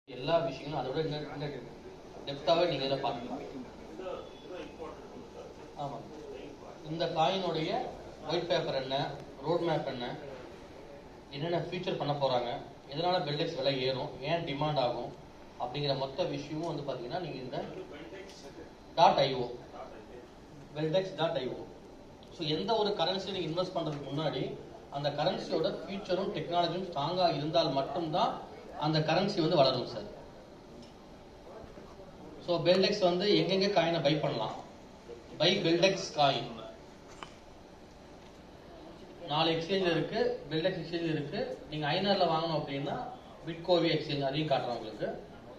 எல்லா விஷயங்களும் அதை விட இன்னும் டெப்த்தாவே நீங்க இதை பார்க்கலாம் ஆமா இந்த காயினுடைய ஒயிட் பேப்பர் என்ன ரோட் மேப் என்ன என்னென்ன ஃபீச்சர் பண்ண போறாங்க எதனால பெல்டெக்ஸ் விலை ஏறும் ஏன் டிமாண்ட் ஆகும் அப்படிங்கிற மொத்த விஷயமும் வந்து பாத்தீங்கன்னா நீங்க இந்த dot IO Beldex dot IO so எந்த ஒரு கரன்சி நீங்க இன்வெஸ்ட் பண்றதுக்கு முன்னாடி அந்த கரன்சியோட ஃபியூச்சரும் டெக்னாலஜியும் ஸ்ட்ராங்கா இருந்தால் மட்டும்தான் அந்த கரன்சி வந்து வளரும் சார் ஸோ பெல்டெக்ஸ் வந்து எங்கெங்க காயினை பை பண்ணலாம் பை பெல்டெக்ஸ் காயின் நாலு எக்ஸ்சேஞ்ச் இருக்கு பெல்டெக்ஸ் எக்ஸ்சேஞ்ச் இருக்கு நீங்க ஐநர்ல வாங்கணும் அப்படின்னா பிட்கோவி எக்ஸ்சேஞ்ச் அதையும் காட்டுறேன் உங்களுக்கு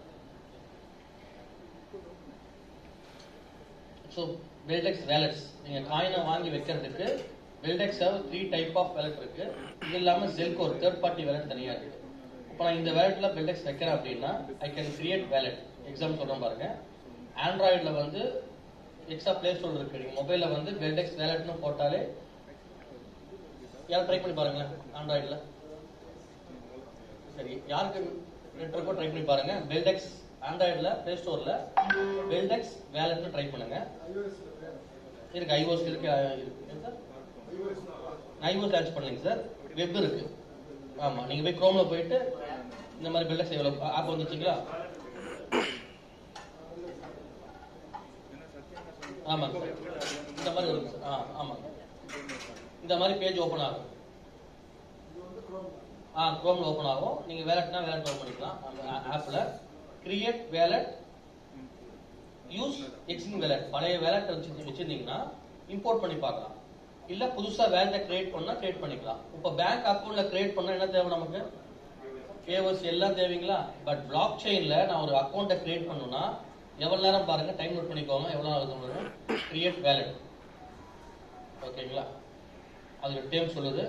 ஸோ பெல்டெக்ஸ் வேலட்ஸ் நீங்க காயினை வாங்கி வைக்கிறதுக்கு Beldex three type of wallet இருக்கு இது இல்லாம ஜெல்கோ ஒரு தேர்ட் பார்ட்டி வேலட் தனியா இருக்கு இப்போ நான் இந்த வேலட்ல பெல்டெக்ஸ் வைக்கிறேன் அப்படின்னா I can create wallet example சொல்றேன் பாருங்க ஆண்ட்ராய்டில் வந்து எக்ஸ்ட்ரா பிளே ஸ்டோர் இருக்கு நீங்க மொபைல்ல வந்து பெல்டெக்ஸ் வேலட்னு போட்டாலே யாரும் ட்ரை பண்ணி பாருங்களேன் ஆண்ட்ராய்டில் சரி யாருக்கு நெட் இருக்கோ ட்ரை பண்ணி பாருங்க பெல்டெக்ஸ் ஆண்ட்ராய்டில் பிளே ஸ்டோர்ல பெல்டெக்ஸ் வேலட்னு ட்ரை பண்ணுங்க இருக்கு ஐஓஎஸ் இருக்கு இருக்கு சார் ஐஓஎஸ் லான்ச் பண்ணலைங்க சார் வெப் இருக்கு ஆமா நீங்க போய் குரோம்ல போயிட்டு இந்த மாதிரி பெல்டெக்ஸ் எவ்வளோ ஆப் வந்துச்சுங்களா ஆமாங்க சார் இந்த மாதிரி வருங்க சார் ஆ ஆமாங்க இந்த மாதிரி பேஜ் ஓப்பன் ஆகும் ஆ குரோம்ல ஓப்பன் ஆகும் நீங்க வேலட்னா வேலட் ஓப்பன் பண்ணிக்கலாம் அந்த ஆப்ல create wallet use existing wallet பழைய வேலட் வச்சு வச்சிருந்தீங்கன்னா இம்போர்ட் பண்ணி பார்க்கலாம் இல்ல புதுசா வேலட்டை கிரியேட் பண்ணா கிரியேட் பண்ணிக்கலாம் இப்ப பேங்க் அக்கவுண்ட்ல கிரியேட் பண்ணா என்ன தேவை நமக்கு கேவர்ஸ் எல்லாம் தேவைங்களா பட் பிளாக் செயின்ல நான் ஒரு அக்கௌண்ட்டை கிரியேட் பண்ணணும்னா எவ்வளவு நேரம் பாருங்க டைம் நோட் பண்ணிக்கோங்க எவ்வளவு நேரம் ஆகுது கிரியேட் வேலட் ஓகேங்களா அதோட டேம் சொல்லுது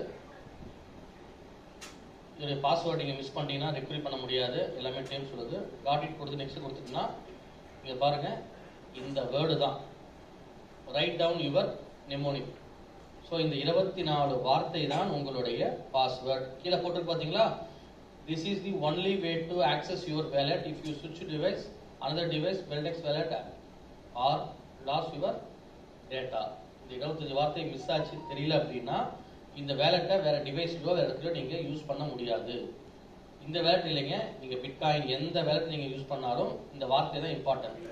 இதோட பாஸ்வேர்டு நீங்க மிஸ் பண்ணிட்டீங்கன்னா ரெக்வரி பண்ண முடியாது எல்லாமே டேம் சொல்லுது காட் இட் கொடுத்து நெக்ஸ்ட் கொடுத்துட்டுனா இங்க பாருங்க இந்த வேர்டு தான் write down your mnemonic so இந்த இருபத்தி நாலு வார்த்தை தான் உங்களுடைய பாஸ்வேர்ட் கீழே போட்டு பார்த்தீங்களா this is the only way to access your wallet if you சுவிட்ச் device another device Beldex wallet or lose your data இந்த இருபத்தஞ்சு வார்த்தை மிஸ் ஆச்சு தெரியல அப்படின்னா இந்த வேலட்டை வேற டிவைஸ்லயோ வேற இடத்துல நீங்க யூஸ் பண்ண முடியாது இந்த வேலட் இல்லைங்க நீங்க பிட்காயின் எந்த வேலட் நீங்க யூஸ் பண்ணாலும் இந்த வார்த்தை தான் இம்பார்ட்டன்ட்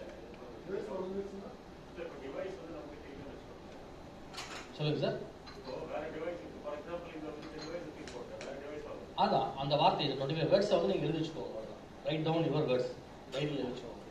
சொல்லுங்க சார் அதான் அந்த வார்த்தை இது டுவெண்ட்டி ஃபைவ் வேர்ட்ஸை வந்து நீங்க எழுதி வச்சுக்கோங்க ரைட் டவுன் யுவர் வேர்ட்ஸ் டைரியில் எழுதி வச்சுக்கோங்க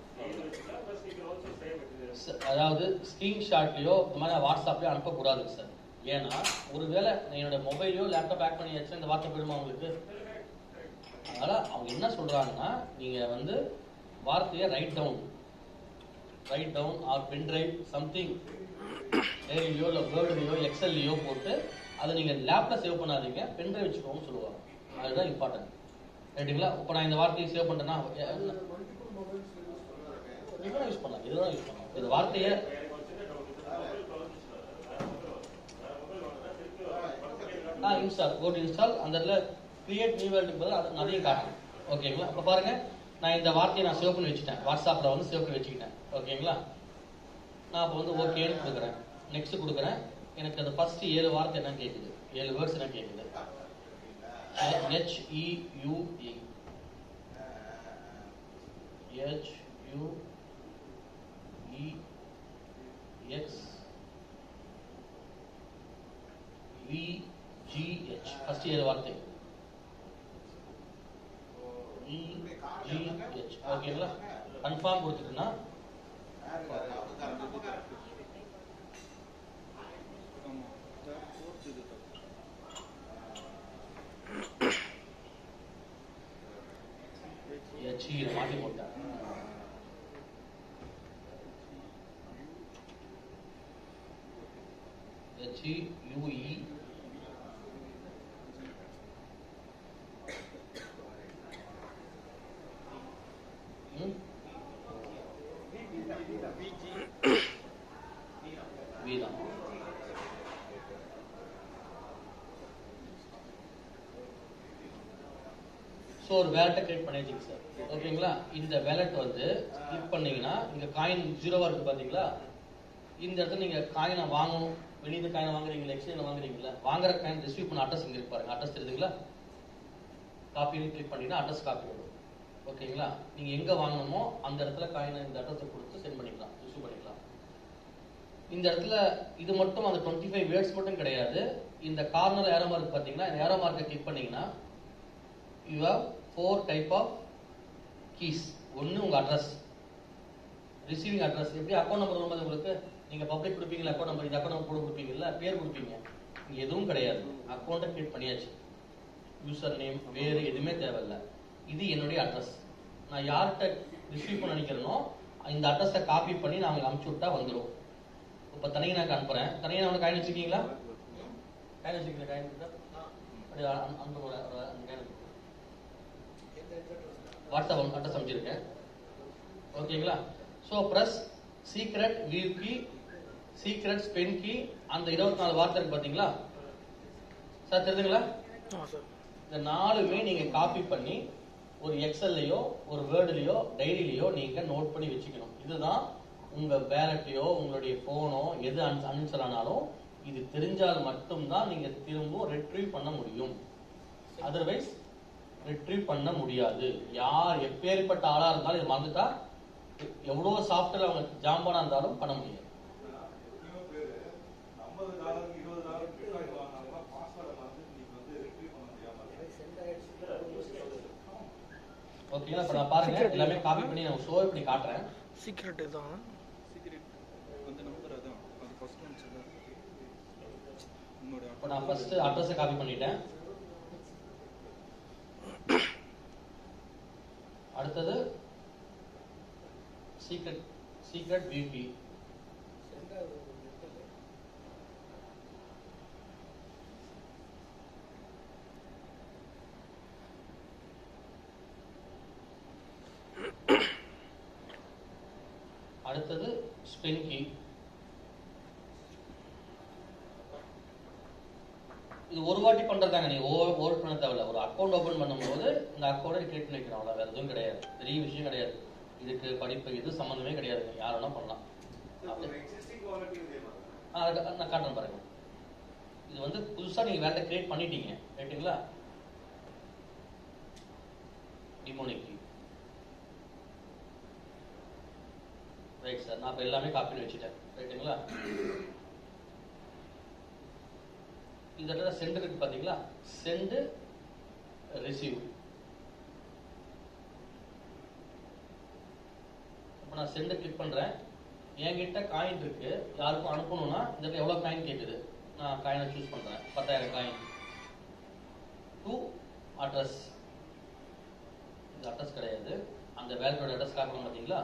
அதாவது ஸ்கிரீன்ஷாட்லயோ இந்த மாதிரி வாட்ஸ்அப்லயோ அனுப்பக்கூடாதுங்க சார் ஏன்னா ஒருவேளை என்னோட மொபைலையோ லேப்டாப் பேக் பண்ணி வச்சு இந்த வார்த்தை போயிடுமா உங்களுக்கு அதனால அவங்க என்ன சொல்றாங்கன்னா நீங்க வந்து வார்த்தையை write down write down or pen drive something டைரிலையோ இல்லை வேர்டுலையோ எக்ஸல்லையோ போட்டு அதை நீங்க லேப்ல சேவ் பண்ணாதீங்க பென் டிரைவ் வச்சுக்கோங்கன்னு சொல்லுவாங்க அதுதான் இம்பார்ட்டன்ட் ரைட்டுங்களா இப்போ நான் இந்த வார்த்தையை சேவ் பண்றேன்னா இதெல்லாம் யூஸ் பண்ணலாம் இதெல்லாம் யூஸ் பண்ணலாம் இந்த வார்த்தையை ஆ இன்ஸ்டால் கோ இன்ஸ்டால் அந்த இடத்துல கிரியேட் நியூ வேர்ல்டுக்கு பதில் அது அதையும் காட்டும் ஓகேங்களா இப்போ பாருங்க நான் இந்த வார்த்தையை நான் சேவ் பண்ணி வச்சுட்டேன் வாட்ஸ்அப்பில் வந்து சேவ் பண்ணி வச்சுக்கிட்டேன் ஓகேங்களா நான் இப்போ வந்து ஓகேன்னு கொடுக்குறேன் நெக்ஸ்ட் கொடுக்குறேன் எனக்கு அந்த ஃபர்ஸ்ட் ஏழு வார்த்தை என்ன கேட்குது ஏழு வேர்ட்ஸ் என்ன கேட்குது H U E H U E X V G H first ஏழு வார்த்தை விஜிஹெச் ஓகேங்களா கன்ஃபார்ம் கொடுத்துட்டுனா ஹெச்இ மாற்றி போட்டேன் ஹெச்இயூஇ வீதம் ஸோ ஒரு வேலட்டை கிரியேட் பண்ணியாச்சுங்க சார் ஓகேங்களா இந்த வேலட் வந்து கிளிக் பண்ணீங்கன்னா இங்க காயின் ஜீரோவா இருக்கு பாத்தீங்களா இந்த இடத்துல நீங்க காயினை வாங்கணும் வெளியில காயினை வாங்குறீங்களா எக்ஸ்சேஞ்சில் வாங்குறீங்களா வாங்குற காயின் ரிசீவ் பண்ண அட்ரஸ் இங்க இருக்கு பாருங்க அட்ரஸ் தெரியுதுங்களா காப்பின்னு கிளிக் பண்ணீங்கன்னா அட்ரஸ் காப்பி வரும் ஓகேங்களா நீங்க எங்க வாங்கணுமோ அந்த இடத்துல காயினை இந்த அட்ரஸை கொடுத்து சென்ட் பண்ணிக்கலாம் ரிசீவ் பண்ணிக்கலாம் இந்த இடத்துல இது மட்டும் அந்த டுவெண்ட்டி ஃபைவ் வேர்ட்ஸ் மட்டும் கிடையாது இந்த கார்னர் ஏரோ மார்க் பார்த்தீங்கன்னா இந்த ஏரோ மார்க்கை கிளிக் பண்ணீங்கன்னா you have four type of keys ஒன்று உங்கள் அட்ரஸ் ரிசீவிங் அட்ரஸ் எப்படி அக்கௌண்ட் நம்பர் வரும்போது உங்களுக்கு நீங்கள் பப்ளிக் கொடுப்பீங்களா அக்கௌண்ட் நம்பர் இந்த அக்கௌண்ட் நம்பர் கூட கொடுப்பீங்கல்ல பேர் கொடுப்பீங்க இங்கே எதுவும் கிடையாது அக்கௌண்ட்டை கிரியேட் பண்ணியாச்சு யூசர் நேம் வேறு எதுவுமே தேவையில்ல இது என்னுடைய அட்ரஸ் நான் யார்கிட்ட ரிசீவ் பண்ண நினைக்கிறேனோ இந்த அட்ரஸை காப்பி பண்ணி நான் அவங்களுக்கு அனுப்பிச்சு விட்டா வந்துடும் இப்போ தனியாக அனுப்புறேன் தனியாக அவனை காயின் வச்சிருக்கீங்களா காயின் வச்சிருக்கீங்களா காயின் இருக்கா அப்படியே அனு- அனுப்புங்க ஒரு- ஒரு அந்த காயின் வாட்ஸ்அப் அட்ரஸ் அமைச்சிருக்கேன் ஓகேங்களா so plus secret view key secret spend key அந்த இருபத்தி நாலு வார்த்தை இருக்கு பார்த்தீங்களா சார் தெரியுதுங்களா ஆமாம் சார் இந்த நாலுமே நீங்க காப்பி பண்ணி ஒரு எக்ஸல்லையோ ஒரு வேர்டுலயோ டைரியிலையோ நீங்க நோட் பண்ணி வச்சுக்கணும் இதுதான் உங்க பேலட்டையோ உங்களுடைய போனோ எது அன்சல் ஆனாலும் இது தெரிஞ்சால் மட்டும்தான் நீங்க திரும்ப ரெட்ரீவ் பண்ண முடியும் அதர்வைஸ் ரெட்ரீவ் பண்ண முடியாது யார் எப்பேற்பட்ட ஆளா இருந்தாலும் இது மறந்துட்டா எவ்வளவு சாஃப்ட்வேர் அவங்க ஜாம்பானா இருந்தாலும் பண்ண முடியாது இவன் பேரு ஐம்பது டாலர் இருபது டாலர் பிட்காயின் வாங்கினாங்கன்னா பாஸ்வேர்டை வந்து நீங்க வந்து retrieve பண்ண முடியாம இருக்கு. ஓகேங்களா இப்ப நான் பாருங்க எல்லாமே காப்பி பண்ணி நான் ஷோ பண்ணி காட்டுறேன் சீக்ரெட் இதுதான் சீக்ரெட் அந்த நம்பர் அதான் அது ஃபர்ஸ்ட் ஒன் சொல்ல உன்னோட இப்போ நான் ஃபர்ஸ்ட் அட்ரஸை காப்பி பண்ணிட்டேன் அடுத்தது சீக்ரெட் சீக்ரெட் பியூட்டி அடுத்தது ஸ்பென்கி இது ஒரு வாட்டி பண்றதாங்க நீங்க ஓவர் ஓவர் பண்ண தேவையில்ல ஒரு அக்கௌண்ட் ஓபன் பண்ணும்போது இந்த அக்கௌண்ட்டை கிரியேட் பண்ணி வைக்கணும் அவ்வளவு வேற எதுவும் கிடையாது பெரிய விஷயம் கிடையாது இதுக்கு படிப்பு இது சம்மந்தமே கிடையாது யார் வேணா பண்ணலாம் சார், ஒரு existing wallet யும் இதே மாதிரி தான். ஆ, அது நான் காட்டுறேன் பாருங்க இது வந்து புதுசா நீங்க வேலை கிரியேட் பண்ணிட்டீங்க ரைட்டுங்களா டிமோனிக்கி ரைட் சார் நான் இப்போ எல்லாமே காப்பி பண்ணி வச்சுட்டேன் ரைட்டுங்களா இந்த இடத்துல சென்ட் இருக்கு பாத்தீங்களா சென்ட் ரிசீவ் இப்போ நான் சென்ட் கிளிக் பண்றேன் என்கிட்ட காயின் இருக்கு யாருக்கும் அனுப்பணும்னா இந்த இடத்துல எவ்வளவு காயின் கேக்குது நான் காயினை சூஸ் பண்றேன் பத்தாயிரம் காயின் டு அட்ரஸ் இந்த அட்ரஸ் கிடையாது அந்த வேலையோட அட்ரஸ் காட்டணும் பாத்தீங்களா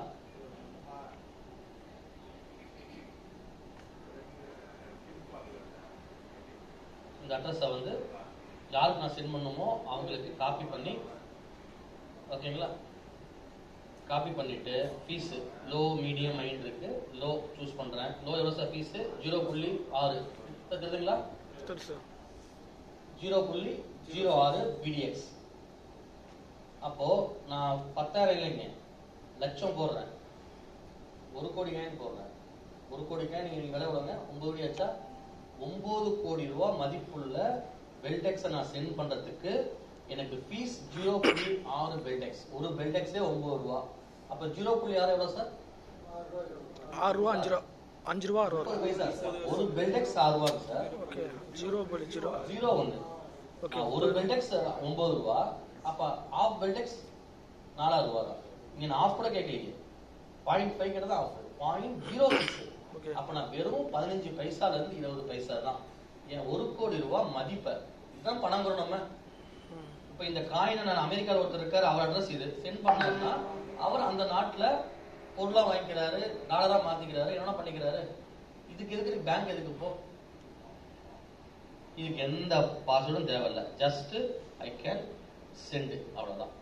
இந்த அட்ரஸை வந்து யாருக்கு நான் சென்ட் பண்ணுமோ அவங்களுக்கு காப்பி பண்ணி ஓகேங்களா காப்பி பண்ணிட்டு ஃபீஸ் லோ மீடியம் மைண்ட் இருக்கு லோ சூஸ் பண்றேன் லோ எவ்வளோ சார் ஃபீஸ் ஜீரோ புள்ளி ஆறு சார் தெரியுதுங்களா சரி சார் ஜீரோ புள்ளி ஜீரோ ஆறு பிடிஎக்ஸ் அப்போ நான் பத்தாயிரம் இல்லைங்க லட்சம் போடுறேன் ஒரு கோடி காயின் போடுறேன் ஒரு கோடி காயின் நீங்க விலை எவ்வளோங்க ஒன்பது கோடி ஆச்சா ஒன்பது கோடி ரூபாய் மதிப்புள்ள பெல்டெக்ஸை நான் சென்ட் பண்றதுக்கு எனக்கு ஃபீஸ் ஜீரோ புள்ளி ஆறு பெல்டெக்ஸ் ஒரு பெல்டெக்ஸே ஒன்பது ரூபா அப்ப ஜீரோ புள்ளி ஆறு எவ்வளோ சார் ஆறு ரூபா அஞ்சு ரூபா அஞ்சு ரூபா ஆறு முப்பது ரூபா பைசா சார் ஒரு பெல்டெக்ஸ் ஆறு ரூபா சார் ஓகே ஜீரோ புள்ளி ஜீரோ ஜீரோ ஒன்று ஓகே ஆ, ஒரு பெல்டெக்ஸ் ஒன்பது ரூபா அப்ப ஆஃப் பெல்டெக்ஸ் நாலாயிரம் ரூபா தான் இங்க நான் ஆஃப் கூட கேட்கலையே பாயிண்ட் ஃபைவ் கிட்ட தான் ஆஃப் பாயிண்ட் ஜீரோ சிக்ஸ் ஓகே அப்ப நான் வெறும் பதினஞ்சு பைசால இருந்து இருபது பைசா தான் என் ஒரு கோடி ரூபாய் மதிப்பை இதுதான் பணம் வரும் நம்ம ம் இப்ப இந்த காயினை நான் அமெரிக்கால ஒருத்தர் இருக்காரு அவர் அட்ரஸ் இது சென்ட் பண்ணாருன்னா அவர் அந்த நாட்டுல பொருளா வாங்கிக்கிறாரு டாலரா மாத்திக்கிறாரு என்ன பண்ணிக்கிறாரு இதுக்கு எதுக்கு பேங்க் எதுக்கு இப்போ இதுக்கு எந்த பாஸ்வேர்டும் தேவையில்ல ஜஸ்ட் ஐ கேன் சென்ட் அவ்வளவுதான்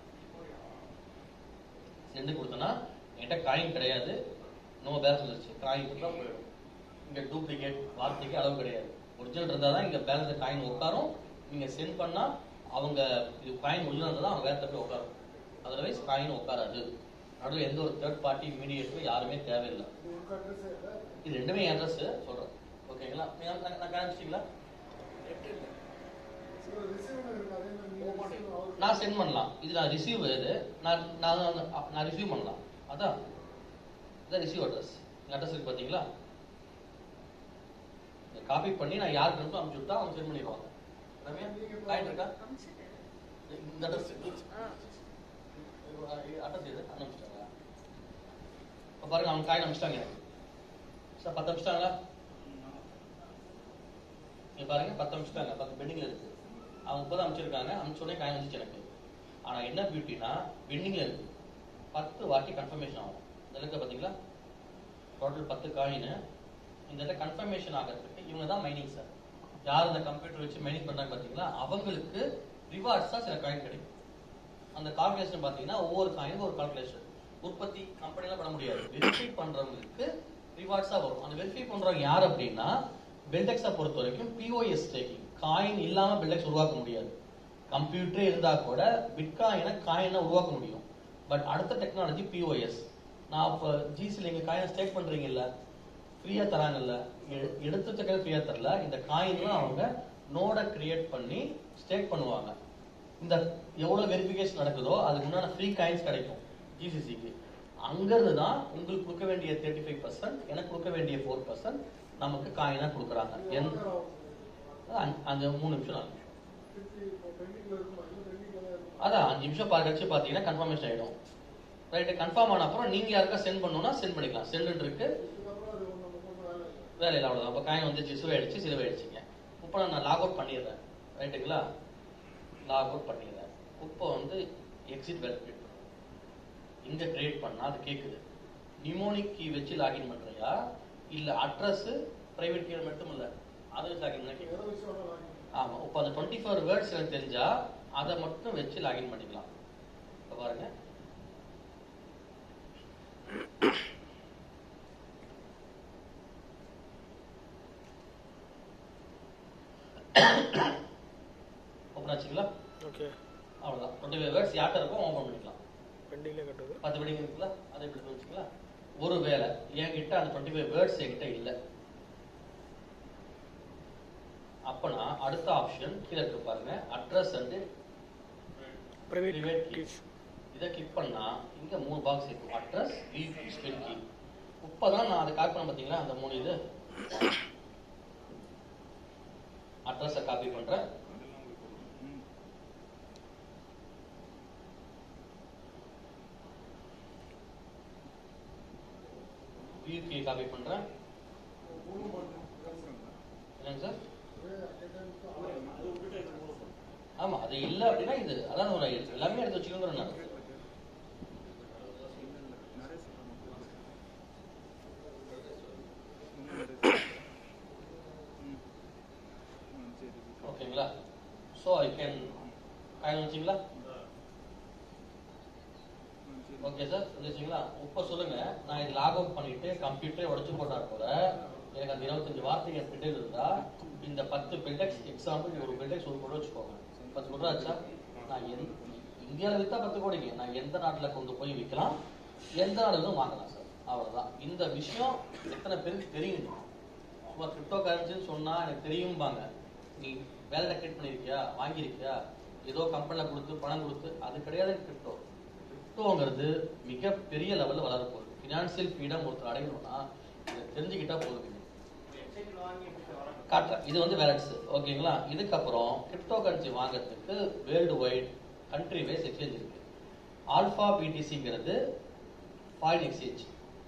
சென்ட் கொடுத்தனா என்கிட்ட காயின் கிடையாது நோ பேலன்ஸ் வந்துருச்சு காயின் கொடுத்தா போயிடும் இங்க டூப்ளிகேட் வார்த்தைக்கு அளவு கிடையாது ஒரிஜினல் இருந்தா தான் இங்க பேலன்ஸ் காயின் உட்காரும் நீங்க சென்ட் பண்ணா அவங்க இது காயின் ஒரிஜினல் தான் அவங்க வேற போய் உட்காரும் அதர்வைஸ் காயின் உட்காராது நடுவில் எந்த ஒரு தேர்ட் பார்ட்டி மீடியேட்டரும் யாருமே தேவையில்லை இது ரெண்டுமே என் அட்ரஸ் சொல்றேன் ஓகேங்களா நீங்க- நான் நான் காமிச்சிட்டீங்களா நான் சென்ட் பண்ணலாம் இது நான் ரிசீவ் இது நான் நான் நான் ரிசீவ் பண்ணலாம் அதான் இதான் ரிசீவ் அட்ரஸ் இந்த அட்ரஸ் இருக்கு பாத்தீங்களா காப்பி பண்ணி நான் யாருக்கு அனுப்பி அனுப்பிச்சு விட்டா அவங்க சென்ட் பண்ணிடுவாங்க ரம்யா காயின் இருக்கா இந்த அட்ரஸ் அட்ரஸ் எது அனுப்பிச்சிட்டாங்களா இப்போ பாருங்க அவங்க காயின் அனுப்பிச்சிட்டாங்க எனக்கு சார் பத்து அனுப்பிச்சிட்டாங்களா இங்க பாருங்க பத்து அனுப்பிச்சிட்டாங்க பத்து பெண்டிங்ல இருக்கு அவங்க இப்போதான் அனுப்பிச்சிருக்காங்க அனுப்பிச்ச உடனே காயின் வந்துச்சு எனக்கு ஆனா என்ன பியூட்டினா பெண்டிங்ல இருக்கு பத்து வாட்டி கன்ஃபர்மேஷன் ஆகும் இந்த இருக்க பாத்தீங்களா டோட்டல் பத்து காயின் இந்த இடத்துல கன்ஃபர்மேஷன் ஆகிறதுக்கு இவங்க தான் மைனிங் சார் யார் இந்த கம்ப்யூட்டர் வச்சு மைனிங் பண்றாங்க பாத்தீங்களா அவங்களுக்கு ரிவார்ட்ஸா சில காயின் கிடைக்கும் அந்த கால்குலேஷன் பாத்தீங்கன்னா ஒவ்வொரு காயினுக்கும் ஒரு கால்குலேஷன் உற்பத்தி கம்பெனிலாம் பண்ண முடியாது வெரிஃபை பண்றவங்களுக்கு ரிவார்ட்ஸா வரும் அந்த வெரிஃபை பண்றவங்க யார் அப்படின்னா பெல்டெக்ஸை பொறுத்த வரைக்கும் பிஓஎஸ் ஸ்டேக்கிங் காயின் இல்லாம பெல்டெக்ஸ் உருவாக்க முடியாது கம்ப்யூட்டரே இருந்தா கூட பிட்காயினை காயினை உருவாக்க முடியும் பட் அடுத்த டெக்னாலஜி பிஓஎஸ் நான் இப்போ ஜிசியில் எங்க காயினை ஸ்டேக் பண்றீங்கல்ல ஃப்ரீயா தராங்கல்ல எ- எடுத்து தக்க ஃப்ரீயா தரல இந்த காயின்லாம் அவங்க நோட கிரியேட் பண்ணி ஸ்டேக் பண்ணுவாங்க இந்த எவ்வளவு வெரிஃபிகேஷன் நடக்குதோ அதுக்கு உண்டான ஃப்ரீ காயின்ஸ் கிடைக்கும் ஜிசிசிக்கு அங்கிருந்து தான் உங்களுக்கு கொடுக்க வேண்டிய தேர்ட்டி ஃபைவ் பர்சன்ட் எனக்கு கொடுக்க வேண்டிய ஃபோர் பர்சன்ட் நமக்கு காயினா கொடுக்குறாங்க என் அஞ்சு- அந்த மூணு நிமிஷம் நாலு நிமிஷம் அதான் அஞ்சு நிமிஷம் பாரு கழிச்சு பாத்தீங்கன்னா கன்ஃபர்மேஷன் ஆயிடும் ரைட்டு கன்ஃபார்ம் ஆன அப்புறம் நீங்க யாருக்கா சென்ட் பண்ணணும்னா சென்ட் பண்ணிக்கலாம் சென்ட் இருக்கு வேலை இல்லை அவ்வளவுதான் அப்போ காயின் வந்துச்சு சிலுவாயிடுச்சு சிலுவாயிடுச்சுங்க இப்போ நான் லாக் அவுட் பண்ணிடுறேன் ரைட்டுங்களா லாக் அவுட் பண்ணிடுறேன் இப்போ வந்து எக்ஸிட் வெரிஃபை இங்க கிரியேட் பண்ணா அது கேக்குது நிமோனிக் கீ வச்சு லாகின் பண்றியா இல்ல அட்ரஸ் பிரைவேட் கீ மட்டும் இல்ல அதை வச்சு லாகின் பண்ண கேக்குது ஆமா இப்போ அந்த டுவெண்ட்டி ஃபோர் வேர்ட்ஸ் எனக்கு தெரிஞ்சா அதை மட்டும் வச்சு லாகின் பண்ணிக்கலாம் இப்போ பாருங்க ஓப்பன் ஆச்சுங்களா ஓகே அவ்வளவுதான் டுவெண்ட்டி ஃபைவ் வேர்ட்ஸ் யார்ட்ட இருக்கும் ஓப்பன் பண்ணிக்கலாம் பெண்டிங்லேயே கட்டுது பத்து மணிக்கு இருக்குல்ல அதை இப்படி வச்சுக்கலாம் ஒரு வேலை என்கிட்ட அந்த டுவெண்ட்டி ஃபைவ் வேர்ட்ஸ் என்கிட்ட இல்லை அப்பனா அடுத்த ஆப்ஷன் கீழே இருக்கு பாருங்க address and private Private key. Keys இதை கிளிக் பண்ணா இங்க மூணு பாக்ஸ் இருக்கும் அட்ரஸ் ஸ்பெல் கீ இப்பதான் நான் அதை காப்பி பண்ண பாத்தீங்களா அந்த மூணு இது அட்ரஸை காப்பி பண்றேன் அதெல்லாம் உங்களுக்கு வரும். ம். வியூ கீ காப்பி பண்றேன் என்னங்க சார் ஆமா அது இல்ல அப்படின்னா இது அதான் ஒரு எல்லாமே எடுத்து வச்சுக்கோங்கிற நான் நிறைய சொல்றாங்க. இன்னும் நிறைய சொல்றாங்க. ம். ம், சரி ஓகேங்களா ஸோ ஐ கேன் காயின் வச்சிங்களா ம், சரி ஓகே சார் வந்துச்சுங்களா இப்போ சொல்லுங்க நான் இது லாக் அவுட் பண்ணிட்டு கம்ப்யூட்டரே உடச்சு போட்டா கூட எனக்கு அந்த இருபத்தஞ்சு வார்த்தை என் பிட்டே இருந்தா இந்த பத்து பில்டெக்ஸ் எக்ஸாம்பிள் ஒரு பில்டெக்ஸ் ஒரு கோடி வச்சுக்கோங்க பத்து கோடி ஆச்சா நான் எந்த இந்தியாவில் வித்தா பத்து கோடிங்க நான் எந்த நாட்டில் கொண்டு போய் விற்கலாம் எந்த நாடுகளும் வாங்கலாம் சார் அவ்வளவுதான் இந்த விஷயம் எத்தனை பேருக்கு தெரியும் சும்மா கிரிப்டோ கரன்சின்னு சொன்னா எனக்கு தெரியும்பாங்க நீ வேலை கிரியேட் பண்ணிருக்கியா வாங்கியிருக்கியா ஏதோ கம்பெனில கொடுத்து பணம் கொடுத்து அது கிடையாது கிரிப்டோ கிரிப்டோங்கிறது மிக பெரிய லெவல்ல வளர போகுது ஃபினான்சியல் ஃப்ரீடம் ஒருத்தர் அடையணும்னா இதை தெரிஞ்சுக்கிட்டா போதும் காட்டுறேன் இது வந்து வேலட்ஸ் ஓகேங்களா இதுக்கப்புறம் கிரிப்டோ கரன்சி வாங்குறதுக்கு world wide country wise exchange இருக்கு ஆல்பா பிடிசிங்கிறது ஃபாரின் எக்ஸ்சேஞ்ச்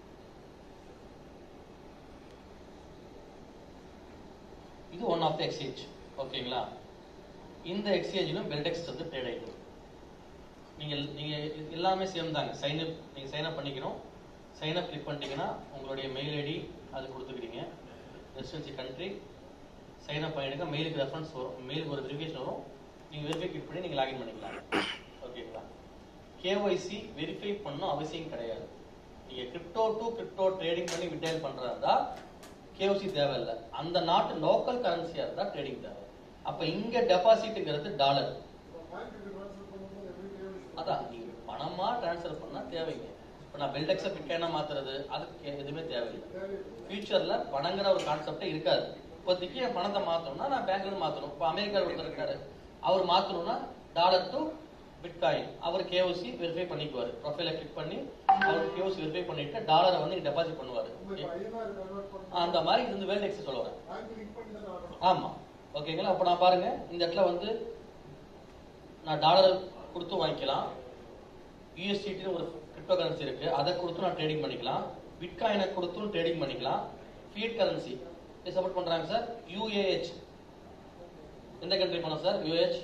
இது ஒன் ஆஃப் த எக்ஸ்சேஞ்ச் ஓகேங்களா இந்த எக்ஸ்சேஞ்சிலும் பெல்டெக்ஸ் வந்து ட்ரேட் ஆயிடுது நீங்க நீங்க இது எல்லாமே சேம் தாங்க சைன் அப் நீங்க சைன் அப் பண்ணிக்கணும் சைன் அப் கிளிக் பண்ணிட்டீங்கன்னா உங்களுடைய மெயில் ஐடி அது கொடுத்துக்கிறீங்க ரெசிடென்சி கண்ட்ரி சைன் அப் பண்ணிடுங்க மெயிலுக்கு ரெஃபரன்ஸ் வரும் மெயிலுக்கு ஒரு வெரிஃபிகேஷன் வரும் நீங்க வெரிஃபை கிளிக் பண்ணி நீங்க லாகின் பண்ணிக்கலாம் ஓகேங்களா கேஒய்சி வெரிஃபை பண்ணணும் அவசியம் கிடையாது நீங்க கிரிப்டோ டு கிரிப்டோ ட்ரேடிங் பண்ணி விட்டைல் பண்றதா இருந்தா கேஒசி தேவையில்லை அந்த நாட்டு லோக்கல் கரன்சியா இருந்தா ட்ரேடிங் தேவை அப்ப இங்க டெபாசிட்ங்கிறது டாலர் அதான் நீங்க பணமா டிரான்ஸ்ஃபர் பண்ணா தேவைங்க இப்போ நான் பில்டெக்ஸை பிட்காயினா மாத்துறது அதுக்கு எதுவுமே தேவையில்லை ஃபியூச்சர்ல பணங்கிற ஒரு கான்செப்டே இருக்காது இப்போதைக்கு என் பணத்தை மாத்தணும்னா நான் பேங்க்ல இருந்து மாத்தணும் இப்போ அமெரிக்காவில் ஒருத்தர் இருக்காரு அவர் மாத்தணும்னா டாலர் டு பிட்காயின் அவர் கேஓசி வெரிஃபை பண்ணிக்குவாரு ப்ரொஃபைலை கிளிக் பண்ணி அவர் கேஓசி வெரிஃபை பண்ணிட்டு டாலரை வந்து டெபாசிட் பண்ணுவாரு அந்த மாதிரி இது வந்து வேல்ட் எக்ஸஸ் சொல்ல வரேன் ஆமா ஓகேங்களா அப்ப நான் பாருங்க இந்த இடத்துல வந்து நான் டாலர் கொடுத்து வாங்கிக்கலாம் யூஎஸ்டின்னு ஒரு கிரிப்டோ கரன்சி இருக்கு அதை கொடுத்து நான் ட்ரேடிங் பண்ணிக்கலாம் பிட்காயினை கொடுத்தும் ட்ரேடிங் பண்ணிக்கலாம் ஃபியட் கரன்சி சப்போர்ட் பண்றாங்க சார் யூஏஹெச் எந்த கண்ட்ரி போனோம் சார் யூஏஹெச்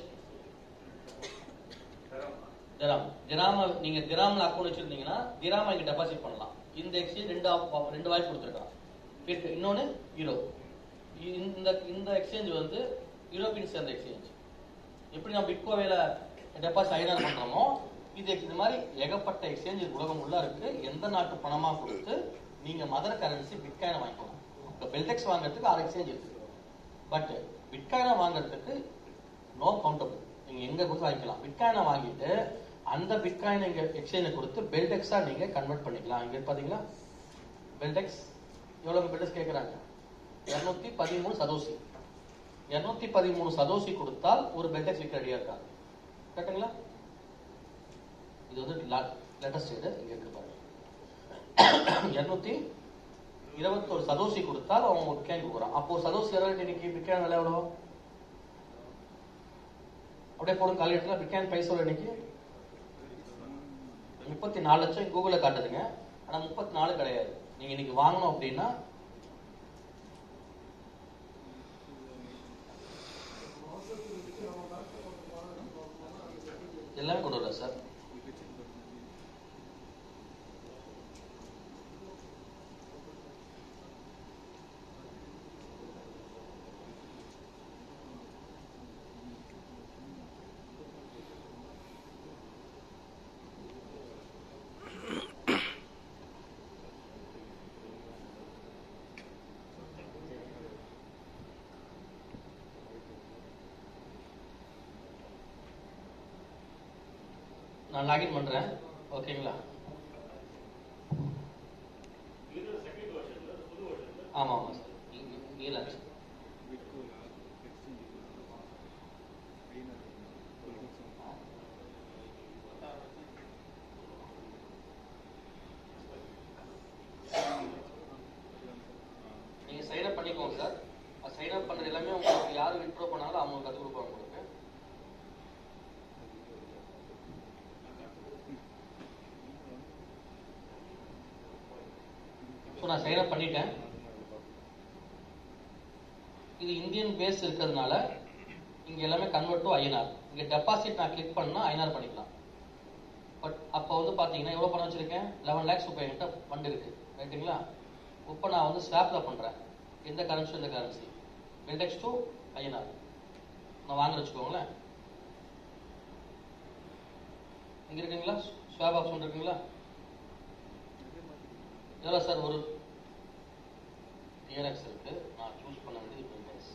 திராம் திராம நீங்க திராம்ல அக்கௌண்ட் வச்சிருந்தீங்கன்னா திராம இங்க டெபாசிட் பண்ணலாம் இந்த எக்ஸ்சேஞ்ச் ரெண்டு op- ரெண்டு வாய்ப்பு கொடுத்துருக்கான் Fiat- இன்னொன்னு யூரோ இந்த இந்த எக்ஸ்சேஞ்ச் வந்து யூரோப்பியன் சேர்ந்த எக்ஸ்சேஞ்ச் எப்படி நம்ம பிட்கோவேல டெபாசிட் ஐநார் பண்றோமோ இது இந்த மாதிரி ஏகப்பட்ட எக்ஸ்சேஞ்ச் உலகம் உள்ள இருக்கு எந்த நாட்டு பணமா கொடுத்து நீங்க மதர் கரன்சி பிட்காயினை வாங்கிக்கலாம் இப்போ பெல்டெக்ஸ் வாங்குறதுக்கு ஆறு எக்ஸ்சேஞ்ச் இருக்கு பட் பிட்காயினை வாங்குறதுக்கு நோ கவுண்டபிள் நீங்க எங்க கொடுத்து வாங்கிக்கலாம் பிட்காயினை வாங்கிட்டு அந்த பிட்காயினை இங்க எக்ஸ்சேஞ்ச் கொடுத்து பெல்டெக்ஸா நீங்க கன்வெர்ட் பண்ணிக்கலாம் இங்க பாத்தீங்களா பெல்டெக்ஸ் எவ்வளவு பெல்டெக்ஸ் கேக்குறாங்க இருநூத்தி பதிமூணு சதோசி இருநூத்தி பதிமூணு சதோசி கொடுத்தால் ஒரு பெல்டெக்ஸ் விற்க ரெடியா இருக்காங்க கரெக்டுங்களா இது வந்து லேட்டஸ்ட் இது இங்க இருக்கு பாருங்க இருநூத்தி இருபத்தொரு சதோசி கொடுத்தால் அவன் ஒரு கேன் கொடுக்குறான் அப்போ ஒரு சதோசி எவ்வளவு இன்னைக்கு பிட்காயின் விலை எவ்வளோ அப்படியே போடும் கால்குலேட்டர்ல பிட்காயின் பிரைஸ் எவ்வளவு இன்னைக்கு முப்பத்தி நாலு லட்சம் கூகுள்ல காட்டுதுங்க ஆனா முப்பத்தி நாலு கிடையாது நீங்க இன்னைக்கு வாங்கணும் அப்படின்னா எல்லாமே கொண்டு வரல சார் நான் லாகின் பண்றேன் ஓகேங்களா ஆமா ஆமா சார் நீல நீங்க சைன் அப் பண்ணிக்கோங்க சார் சைன் அப் பண்றது எல்லாமே உங்களுக்கு யார் விட்ரோ பண்ணாலும் அவங்க கற்றுக் கொடுப்பாங்க உங்களுக்கு ஸோ நான் சைன் அப் பண்ணிட்டேன் இது இந்தியன் பேஸ் இருக்கிறதுனால இங்க எல்லாமே கன்வெர்ட் டு ஐஎன்ஆர் இங்க டெபாசிட் நான் கிளிக் பண்ணா ஐஎன்ஆர் பண்ணிக்கலாம் பட் அப்போ வந்து பாத்தீங்கன்னா எவ்வளவு பணம் வச்சிருக்கேன் லெவன் லேக்ஸ் இப்போ என்கிட்ட ஃபண்ட் இருக்கு ரைட்டுங்களா இப்போ நான் வந்து ஸ்வாப்ல பண்றேன் எந்த கரன்சி எந்த கரன்சி இண்டெக்ஸ் டு ஐஎன்ஆர் நான் வாங்க வச்சுக்கோங்களேன் இங்க இருக்குங்களா ஸ்வாப் ஆப்ஷன் இருக்குங்களா எவ்வளோ சார் ஒரு டிஎல்எக்ஸ் இருக்கு நான் சூஸ் பண்ண வேண்டியது பிரிண்டர்ஸ்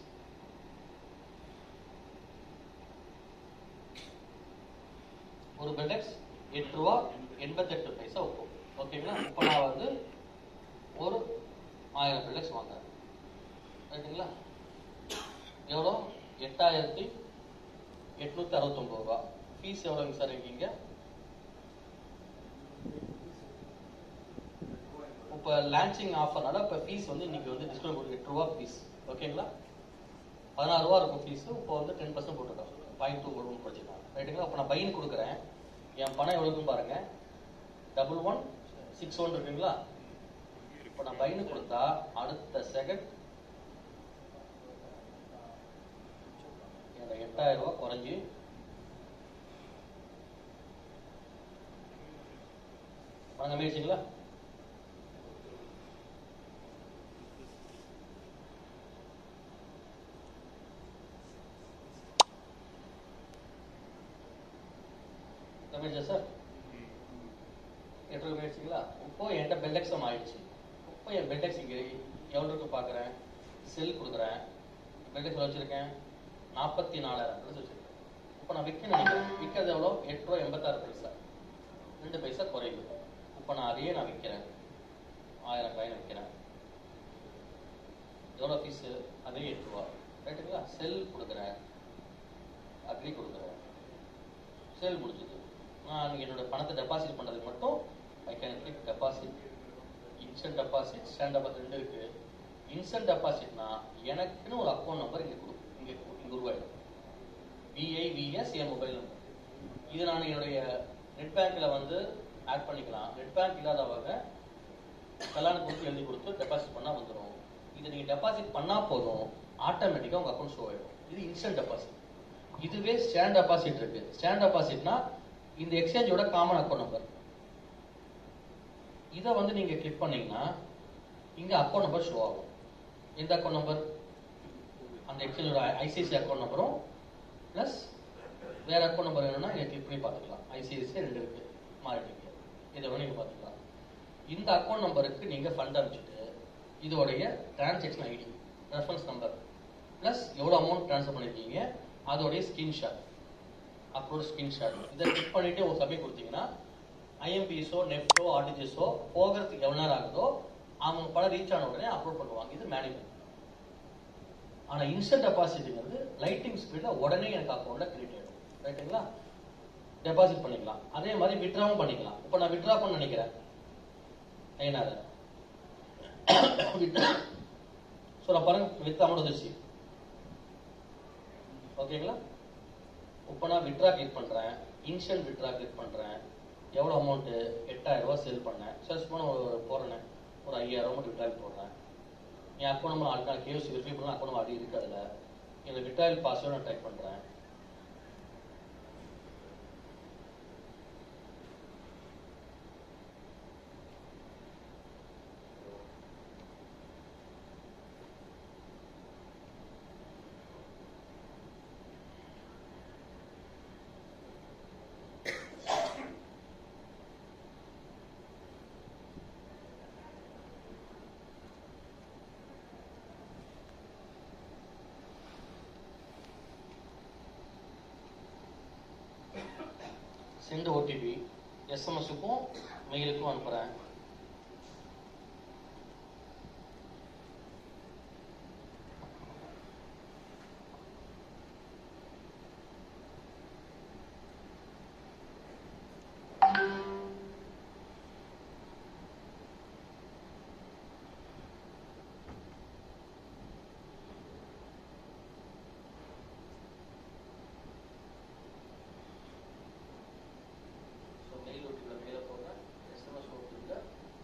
ஒரு பெண்டெக்ஸ் எட்டு ரூபா எண்பத்தெட்டு பைசா இருக்கும் ஓகேங்களா இப்போ நான் வந்து ஒரு ஆயிரம் பெண்டெக்ஸ் வாங்குறேன் ரைட்டுங்களா எவ்வளோ எட்டாயிரத்தி எட்நூத்தி அறுபத்தொம்பது ரூபா ஃபீஸ் எவ்வளோங்க சார் இருக்கீங்க இப்போ லான்ச்சிங் ஆஃபர்னால இப்போ ஃபீஸ் வந்து இன்னைக்கு வந்து டிஸ்கவுண்ட் கொடுக்கு எட்டு ரூபா ஃபீஸ் ஓகேங்களா பதினாறு ரூபா இருக்கும் ஃபீஸ் இப்போ வந்து டென் பர்சன்ட் போட்டுருக்கோம் பாயிண்ட் டூ கொடுக்கும் குறைச்சிக்கலாம் ரைட்டுங்களா அப்போ நான் பையன் கொடுக்குறேன் என் பணம் எவ்வளோக்கும் பாருங்க டபுள் ஒன் சிக்ஸ் ஒன் இருக்குங்களா இப்போ நான் பையனு கொடுத்தா அடுத்த செகண்ட் என்னோட எட்டாயிரம் ரூபாய் குறைஞ்சி பணம் கம்மியாச்சுங்களா கம்மியாச்சா சார் எட்டு ரூபாய் ஆயிடுச்சுங்களா இப்போ என்கிட்ட பெல்டெக்ஸம் ஆயிடுச்சு இப்போ என் பெல்டெக்ஸ் இங்கே எவ்வளோ இருக்கு பார்க்குறேன் செல் கொடுக்குறேன் பெல்டெக்ஸ் வச்சிருக்கேன் நாற்பத்தி நாலாயிரம் ட்ரெஸ் வச்சிருக்கேன் இப்போ நான் விற்க நினைக்கிறேன் விற்கிறது எவ்வளோ எட்டு ரூபா எண்பத்தாறு பைசா ரெண்டு பைசா குறையுது இப்போ நான் அதையே நான் விற்கிறேன் ஆயிரம் காயின் விற்கிறேன் எவ்வளோ ஃபீஸு அதே எட்டு ரூபா ரைட்டுங்களா செல் கொடுக்குறேன் அக்ரி கொடுக்குறேன் சேல் முடிஞ்சது நான் என்னோட பணத்தை டெபாசிட் பண்ணுறதுக்கு மட்டும் I can click deposit instant deposit stand deposit ரெண்டு இருக்கு இன்ஸ்டன்ட் டெபாசிட்னா எனக்குன்னு ஒரு அக்கௌண்ட் நம்பர் இங்கே கொடு இங்கே இங்கே உருவாயிடும் விஐவிஎஸ் என் மொபைல் நம்பர் இது நான் என்னுடைய நெட் பேங்க்ல வந்து ஆட் பண்ணிக்கலாம் நெட் பேங்க் இல்லாதவங்க கல்யாணம் கொடுத்து எழுதி கொடுத்து டெபாசிட் பண்ணா வந்துடும் இதை நீங்க டெபாசிட் பண்ணா போதும் ஆட்டோமேட்டிக்கா உங்க அக்கௌண்ட் ஷோ ஆயிடும் இது இன்ஸ்டன்ட் டெபாசிட் இதுவே ஸ்டாண்ட் டெபாசிட் இருக்கு ஸ்டாண்ட் டெபாசிட்னா இந்த எக்ஸ்சேஞ்சோட காமன் அக்கௌண்ட் நம்பர் இதை வந்து நீங்க கிளிக் பண்ணீங்கன்னா இங்க அக்கௌண்ட் நம்பர் ஷோ ஆகும் எந்த அக்கௌண்ட் நம்பர் அந்த எக்ஸ்சேஞ்சோட ஐசிஐசி அக்கௌண்ட் நம்பரும் ப்ளஸ் வேற அக்கௌண்ட் நம்பர் வேணும்னா இதை கிளிக் பண்ணி பார்த்துக்கலாம் ஐசிஐசி ரெண்டு இருக்கு மாறிட்டீங்க இதை வேணும் நீங்க பார்த்துக்கலாம் இந்த அக்கௌண்ட் நம்பருக்கு நீங்க ஃபண்ட் அனுப்பிச்சிட்டு இதோடைய transaction ID reference number plus எவ்வளோ அமௌண்ட் ட்ரான்ஸ்ஃபர் பண்ணிருக்கீங்க அதோடைய ஸ்கிரீன்ஷாட் அப்லோட் ஸ்கிரீன்ஷாட் இதை கிளிக் பண்ணிட்டு ஒரு சப்மிட் கொடுத்தீங்கன்னா ஐஎம்பிஎஸோ நெஃப்டோ ஆர்டிஜிஎஸோ போகிறதுக்கு எவ்வளோ நேரம் ஆகுதோ அவங்க படம் ரீச் ஆன உடனே அப்லோட் பண்ணுவாங்க இது மேனுவல் ஆனா இன்ஸ்டன்ட் டெபாசிட்ங்கிறது லைட்டிங் ஸ்பீட்ல உடனே எனக்கு அக்கௌண்ட்ல கிரெடிட் ஆயிடும் ரைட்டுங்களா டெபாசிட் பண்ணிக்கலாம் அதே மாதிரி வித்ராவும் பண்ணிக்கலாம் இப்போ நான் வித்ரா பண்ண நினைக்கிறேன் ஐநாத வித்ரா ஸோ நான் பாருங்க வித் அமௌண்ட் வந்துருச்சு ஓகேங்களா இப்போ நான் வித்ரா கிளிக் பண்றேன் இன்ஸ்டன்ட் வித்ரா கிளிக் பண்றேன் எவ்வளோ அமௌண்ட் எட்டாயிரம் ரூபாய் சேல் பண்ணேன் சர்ச் பண்ண ஒரு போடுறேன் ஒரு ஐயாயிரம் மட்டும் வித்ரா போடுறேன் என் அக்கௌண்ட் நம்பர் ஆல்ரெடி நான் கேஎஸ்சி வெரிஃபை பண்ண அக்கௌண்ட் நம்பர் ஆல்ரெடி இருக்கு அதில் என்னோட விட்ராயல் பாஸ்வேர்டு நான் டைப் பண்ணுறேன் சென்ட் ஓடிபி எஸ்எம்எஸுக்கும் மெயிலுக்கும் அனுப்புகிறேன் ஸோ மெயில் ஓடிபியில் மெயிலை போடுறேன் எஸ்எம்எஸ் ஓடிபியில்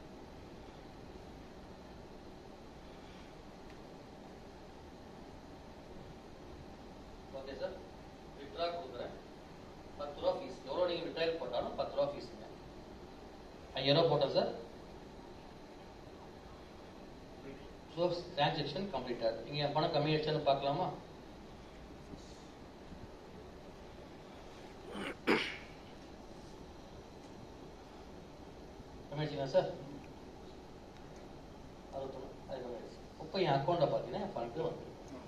ஓகே சார் விட்ரா கொடுக்குறேன் பத்து ரூபா ஃபீஸ் எவ்வளோ நீங்கள் விட்ராயல் போட்டாலும் பத்து ரூபா ஃபீஸுங்க ஐயாயிரம் போட்டேன் சார் ஸோ டிரான்சாக்ஷன் கம்ப்ளீட்டட் நீங்கள் என் பணம் கம்மியாயிடுச்சுன்னு பார்க்கலாமா கம்மியாச்சுங்களா சார் அறுபத்தொன்று அது கம்மியாயிடுச்சு இப்போ என் அக்கௌண்ட்டை பார்த்தீங்கன்னா என் ஃபண்டு வந்து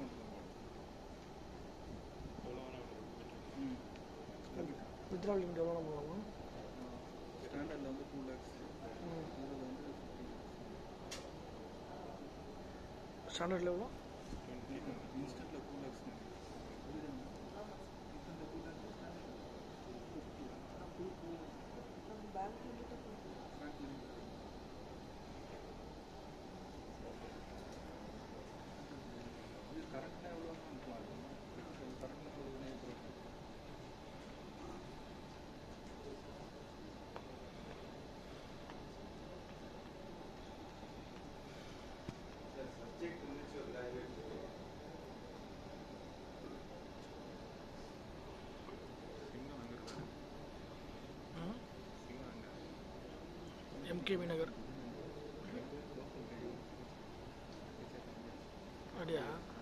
வித்ரா லிமிட் எவ்வளோ போகலாமா ஸ்டாண்டர்டில் வந்து டூ லேக்ஸ் ம். இதில் வந்து ஸ்டாண்டர்டில் எவ்வளோ இன்ஸ்டன்ட்டில் டூ லேக்ஸ் இது கரெக்டாக எவ்வளோ கரெக்டாக எவ்வளோ subject இருந்துச்சு ஒரு graduate. சிங்கம் அங்கே இருக்கு சிங்கம் அங்கே எம்கேபி நகர் அப்படியா